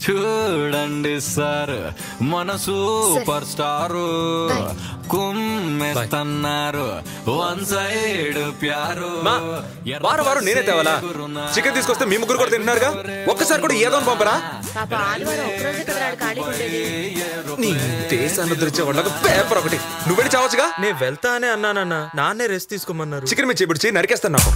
చూడండి సార్ మన super star కుమ్మేస్తున్నారు వన్ సైడ్ ప్యారు మా వారం వారం నేనే తేవాలా చికెన్ తీసుకొస్తే మీ ముగ్గురు కూడా తింటున్నారుగా ఒక్కసారి కూడా ఏదో అని పంపరా పాప ఆదివారం ఒక్కరోజే కదా ఆడు ఖాళీగా ఉండేది నీ దేశాన్ని ఉద్ధరించే వాళ్ళకి పేపర్ ఒకటి నువ్వు వెళ్ళి చావచ్చుగా నేను వెళ్తా అనే అన్నానన్న నాన్నే రెస్ట్ తీసుకోమన్నారు చికెన్ మీద చేపిడిచి నరికేస్తాను నాకు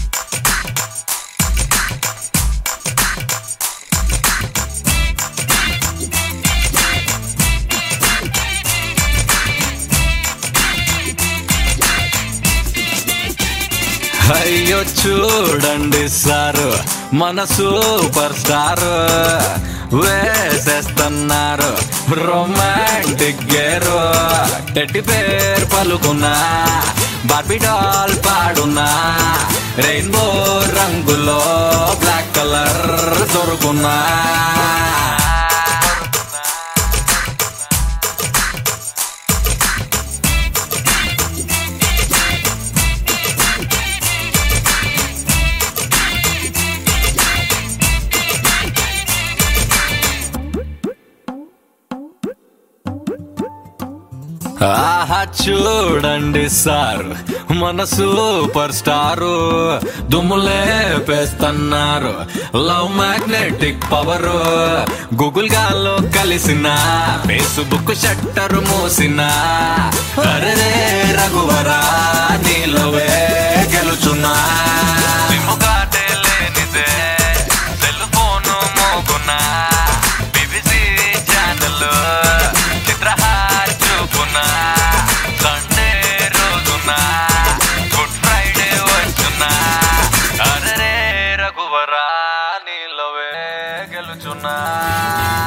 అయ్యో చూడండి సార్ మన సూపర్ స్టార్ వేసేస్తున్నారు రొమాంటిక్ గేరు టెట్టి పేరు పలుకున్నా బార్బీ డాల్ పాడున్నా రెయిన్బో రంగులో బ్లాక్ కలర్ దొరుకున్నా ఆహా చూడండి సార్ మన సూపర్ స్టారు దుమ్ములేపేస్తున్నారు లవ్ మ్యాగ్నెటిక్ పవర్ గూగుల్ గాల్లో కలిసిన ఫేస్బుక్ షట్టర్ మూసిన అరే రఘువరా నీలోవే గెలుచున్నా సిమ్ముగాటే లేనిదే సెల్ ఫోను మోగునా బీబీసీ ఛానల్ చిత్రహార్ చూపున సండే రోజున గుడ్ ఫ్రైడే వచ్చున అరే రఘువరా నీలోవే గెలుచున్నా